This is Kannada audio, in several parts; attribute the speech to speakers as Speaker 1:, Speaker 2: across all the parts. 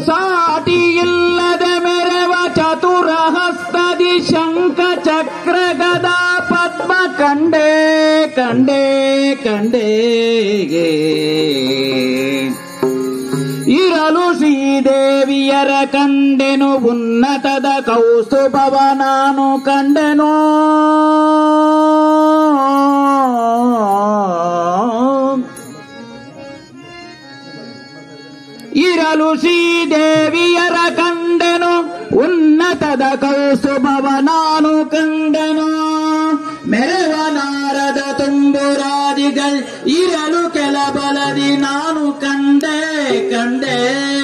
Speaker 1: ಸಾಟಿ ಇಲ್ಲದೆ ಮೆರವ ಚತುರ ಹಸ್ತದಿ ಶಂಖ ಚಕ್ರ ಗದಾ ಪದ್ಮ ಕಂಡೇ ಕಂಡೇ ಕಂಡೇ ಇರಲು ಶ್ರೀದೇವಿಯರ ಕಂಡೆನು ಉನ್ನತದ ಕೌಸ್ತುಭವ ನಾನು ಕಂಡೆನು ಇರಲು ಶ್ರೀದೇವಿಯರ ಕಂಡೆನು ಉನ್ನತದ ಕೌಸ್ತುಭವ ನಾನು ಕಂಡೆನು ಮೆರವ ನಾರದ ತುಂಬುರಾದಿಗಳ್ ಇರಲು ಕೆಲ ಬಲದಿ ನಾನು ಕಂಡೆ ಕಂಡೆ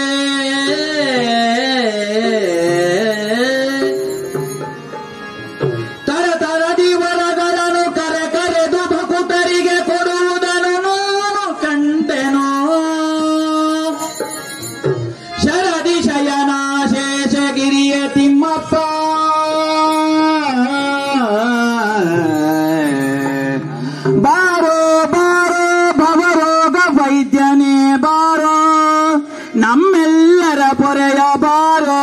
Speaker 1: ತರ ತರದಿ ವರಗಳನ್ನು ಕರ ಕರೆದು ಭಕುತರಿಗೆ ಕೊಡುವುದನ್ನು ನಾನು ಕಂಡೆನು ಶರದಿ ಶಯನ ಶೇಷಗಿರಿಯ ತಿಮ್ಮಪ್ಪ ಬಾರೋ ಬಾರೋ ಭವರೋಗ ವೈದ್ಯನೇ ಬಾರೋ ನಮ್ಮೆಲ್ಲರ ಪೊರೆಯ ಬಾರೋ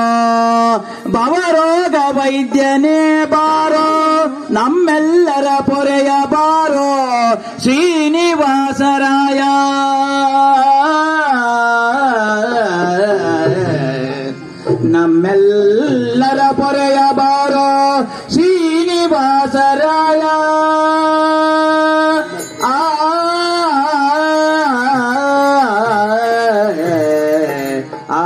Speaker 1: ಭವರೋಗ ವೈದ್ಯನೇ ಬಾರೋ ನಮ್ಮೆಲ್ಲರ ಪೊರೆಯ ಬಾರೋ ಶ್ರೀನಿವಾಸರಾಯ ನಮ್ಮೆಲ್ಲರ ಪೊರೆಯ ಬಾರೋ ಶ್ರೀನಿವಾಸರಾಯ ಆ ಆ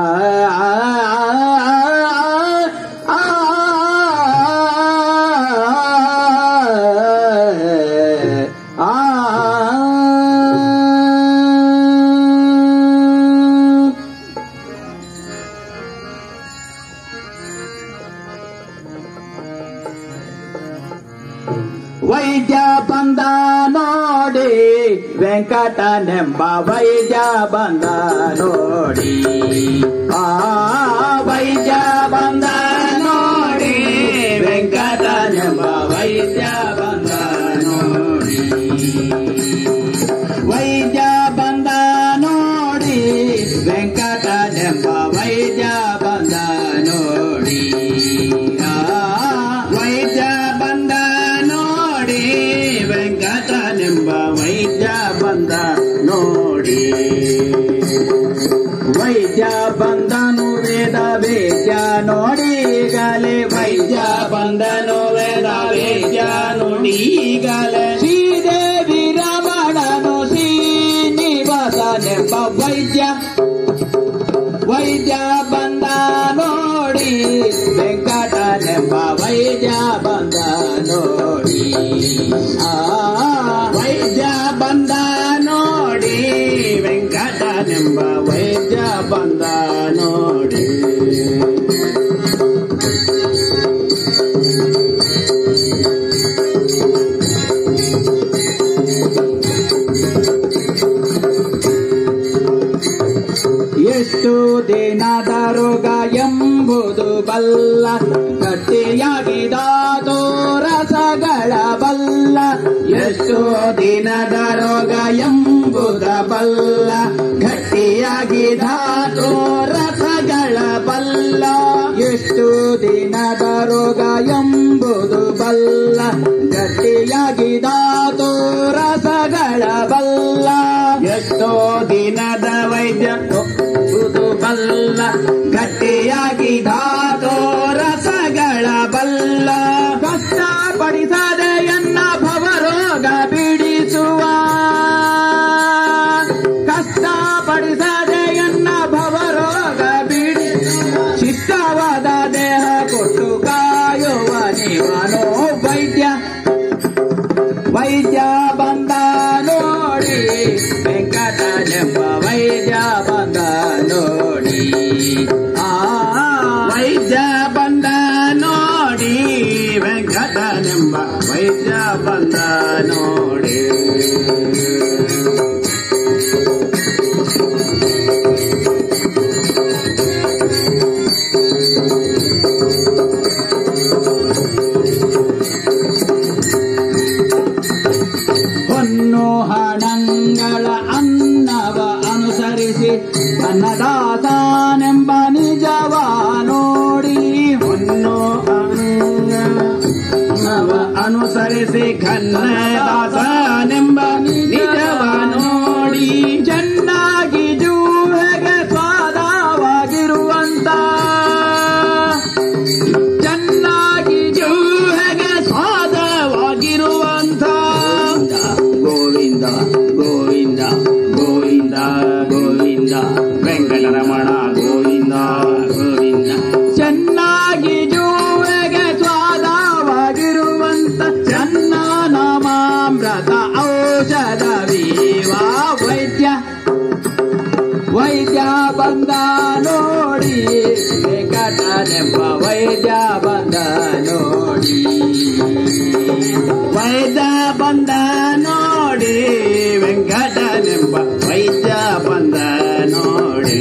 Speaker 1: ವೈದ್ಯ ಬಂದ ನೋಡಿ ವೆಂಕಟನೆಂಬ ವೈದ್ಯ ಬಂದ ನೋಡಿ ಆ ವೈದ್ಯ ಬಂದ ನೋಡಿ ವೆಂಕಟನೆಂಬ ವೈದ್ಯ ಬಂದ ನೋಡಿ ವೈದ್ಯ ಬಂದ ನೋಡಿ ವೆಂಕಟನೆಂಬ ವೈದ್ಯ ಬಂದ ನೋಡಿ ಆ ವೈದ್ಯ ಬಂದ ನೋಡಿ ವೆಂಕಟನೆಂಬ ವೈದ್ಯ ಬಂದ ನೋಡಿ ವೈದ್ಯ ಬಂದನು ವೇದ ವೇದ್ಯ ನೋಡಿಗಲೆ ವೈದ್ಯ ಬಂದನು ವೇದ ವೇದ್ಯ ನೋಡಿಗಲೆ ಶ್ರೀದೇವಿ ರಮಣನು ಶ್ರೀನಿವಾಸನೆಂಬ ವೈದ್ಯ ವೈದ್ಯ ಬಂದ ನೋಡಿ ವೆಂಕಟನೆಂಬ ವೈದ್ಯ ಬಂದ ನೋಡಿ ಆ ವೈದ್ಯ ಬಂದ ನೋಡಿ ವೆಂಕಟನೆಂಬ ವೈದ್ಯ ಬಂದ ನೋಡಿ ಎಷ್ಟು ದಿನದ ರೋಗ ಎಂಬುದು ಬಲ್ಲ ಗಟ್ಟಿಯಾಗಿದ ರಸಗಳ ಬಲ್ಲ ಎಷ್ಟು ದಿನದ ರೋಗ ಎಂಬುದ ಬಲ್ಲ ಗಟ್ಟಿಯಾಗಿದ ರಸಗಳ ಬಲ್ಲ ಎಷ್ಟು ದಿನದ ರೋಗ ಎಂಬುದು ಬಲ್ಲ ಗಟ್ಟಿಯಾಗಿದ ರಸಗಳ ಬಲ್ಲ ಎಷ್ಟೋ ದಿನದ ವೈದ್ಯ ಇದು ಬಲ್ಲ ಗಟ್ಟಿಯಾಗಿ ಧಾತೋ ರಸಗಳ ಬಲ್ಲ ಕಷ್ಟಪಡಿಸದೆ ಎನ್ನ ಭವರೋಗ ಬಿಡಿಸುವ ಕಷ್ಟಪಡಿಸದೆ ಎನ್ನ ಭವರೋಗ ಬಿಡಿಸುವ ಚಿತ್ತವಾದ ದೇಹ ಕೊಟ್ಟು ಕಾಯುವ ನೀವನೋ ವೈದ್ಯ ವೈದ್ಯ ಬಂದ ನೋಡಿ ವೆಂಕಟನೆಂಬ ವೈದ್ಯ ಬಂದ ನೋಡಿ ಆ ವೈದ್ಯ ದಾಸನೆಂಬ ನಿಜವ ನೋಡಿ ಹೊನ್ನು ನವ ಅನುಸರಿಸಿ ಕನ್ನದಾಸನೆಂಬ ನಿಜವ ನೋಡಿ ಚೆನ್ನಾಗಿ ಜೂಹೆಗೆ ಸ್ವಾದವಾಗಿರುವಂತ ಚೆನ್ನಾಗಿ ಜೂಹೆಗೆ ಸ್ವಾದವಾಗಿರುವಂತ ಗೋವಿಂದ ಗೋವಿಂದ ಗೋವಿಂದ ಗೋವಿಂದ ವೆಂಕಟರಮಣ ಗೋವಿಂದ ಗೋವಿಂದ ಚೆನ್ನಾಗಿ ಜೂವೆಗೆ ಸ್ವಾದವಾಗಿರುವಂತ ಚನ್ನ ನಾಮಾಮೃತ ಔಷಧ ವೀವಾ ವೈದ್ಯ ವೈದ್ಯ ಬಂದ ನೋಡಿ ವೆಂಕಟನೆಂಬ ವೈದ್ಯ ಬಂದ ನೋಡಿ ವೈದ್ಯ ಬಂದ ನೋಡಿ ವೆಂಕಟನೆಂಬ ವೈದ್ಯ ಬಂದ ನೋಡಿ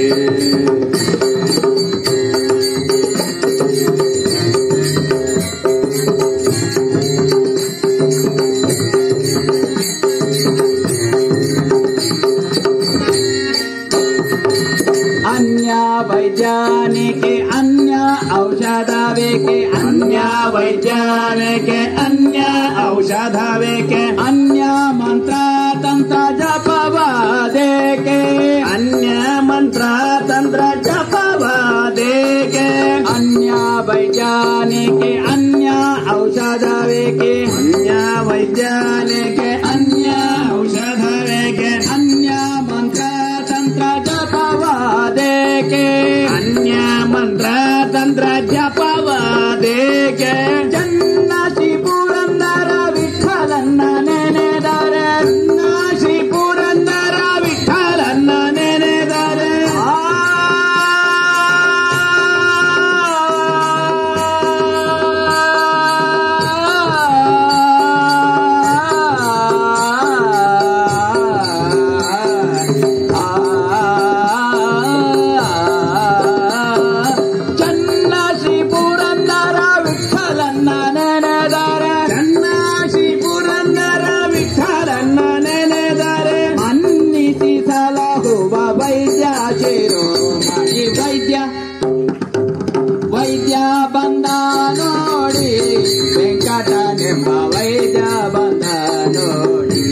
Speaker 1: ಅನ್ಯ ವೈಜ್ಞಾನಿಕೆ ಅನ್ಯ ಔಷಧ ಬೇಕೆ ಅನ್ಯ ವೈಜ್ಞಾನಿಕೆ ಅನ್ಯ ಔಷಧ ಬೇಕೆ ಅನ್ಯ ಮಂತ್ರ ತಂತ್ರ ಜಪವಾದೇಕೆ ಅನ್ಯ ಮಂತ್ರ ತಂತ್ರ ಜಪವಾದೇಕೆ ಅನ್ಯ ವೈಜ್ಞಾನಿಕೆ ಅನ್ಯ ಔಷಧ ಬೇಕೆ ಅನ್ಯ ವೈಜ್ಞಾನಿಕೆ ಅನ್ಯ ಔಷಧ ಬೇಕೆ ಅನ್ಯ ಮಂತ್ರ ತಂತ್ರ ಜಪವಾದೇಕೆ ಅನ್ಯ ಮಂತ್ರ ತಂತ್ರ ಜಪವಾದೇಕೆ ಚನ್ನ ಶ್ರೀ ಪುರಂದರ ವಿಠಲನ್ನ ನೆನೆದರೆ ಚನ್ನ ಶ್ರೀ ಪುರಂದರ ವಿಠಲನ್ನ ನೆನೆದರೆ ಚನ್ನ ಶ್ರೀ ಪುರಂದರ ವಿಠಲನ್ನ ನೆನೆದರೆ ಚನ್ನ ಶ್ರೀ ಪುರಂದರ ವಿಠಲನ್ನ ನೆನೆದರೆ ಮನ್ನಿಸಿ ಸಲಹುವ ವೈದ್ಯ ಶಿರೋಮಣಿ ವೈದ್ಯ ವೈದ್ಯ ಬಂದ ನೋಡಿ ವೆಂಕಟನೆಂಬ ವೈದ್ಯ ಬಂದ ನೋಡಿ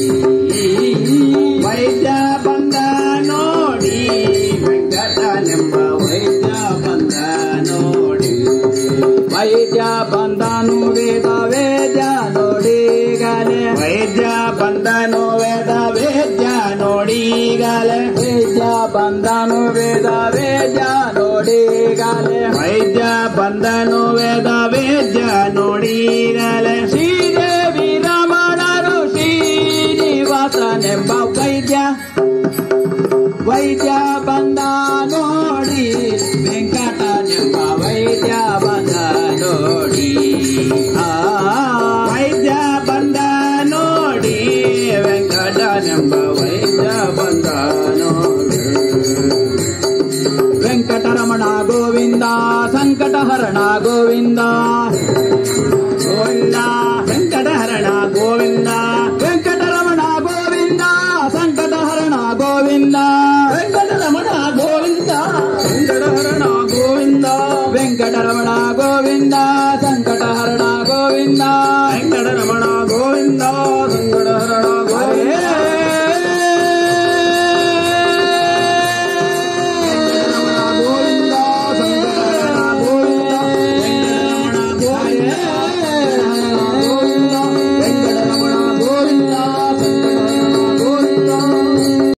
Speaker 1: ವೈದ್ಯ ಬಂದ ನೋಡಿ ವೆಂಕಟನೆಂಬ ವೈದ್ಯ ಬಂದ ನೋಡಿ ವೈದ್ಯ ಬಂದನು ವೇದ ವೇದ್ಯ ನೋಡಿಗಲೆ ವೈದ್ಯ ಬಂದನು ವೇದ ವೇದ್ಯ ನೋಡಿಗಲೆ ವೈದ್ಯ ಬಂದನು ವೇದ ವೇದ್ಯ ನೋಡಿಗಲೆ ವೈದ್ಯ ಬಂದನು ವೇದ ವೇದ್ಯ ನೋಡಿಗಲೆ ಶ್ರೀದೇವಿ ರಮಣರು ಶ್ರೀನಿವಾಸನೆಂಬ ವೈದ್ಯ ವೈದ್ಯ ಬಂದ ನೋಡಿ ವೆಂಕಟನೆಂಬ ವೈದ್ಯ ಬಂದ ನೋಡಿ ಆ ವೈದ್ಯ ಬಂದ ನೋಡಿ ವೆಂಕಟನೆಂಬ ವೈದ್ಯ ಬಂದ ನೋಡಿ ವೆಂಕಟರಮಣ ಗೋವಿಂದ ಸಂಕಟಹರಣ ಗೋವಿಂದ ಗೋವಿಂದ ವೆಂಕಟಹರಣ ಗೋವಿಂದ ವೆಂಕಟರಮಣ ಗೋವಿಂದ ಸಂಕಟಹರಣ ಗೋವಿಂದ ವೆಂಕಟರಮಣ ಗೋವಿಂದ ವೆಂಕಟಹರಣ ಗೋವಿಂದ ವೆಂಕಟರಮಣ ಗೋವಿಂದ ಸಂಕಟಹರಣ ಗೋವಿಂದ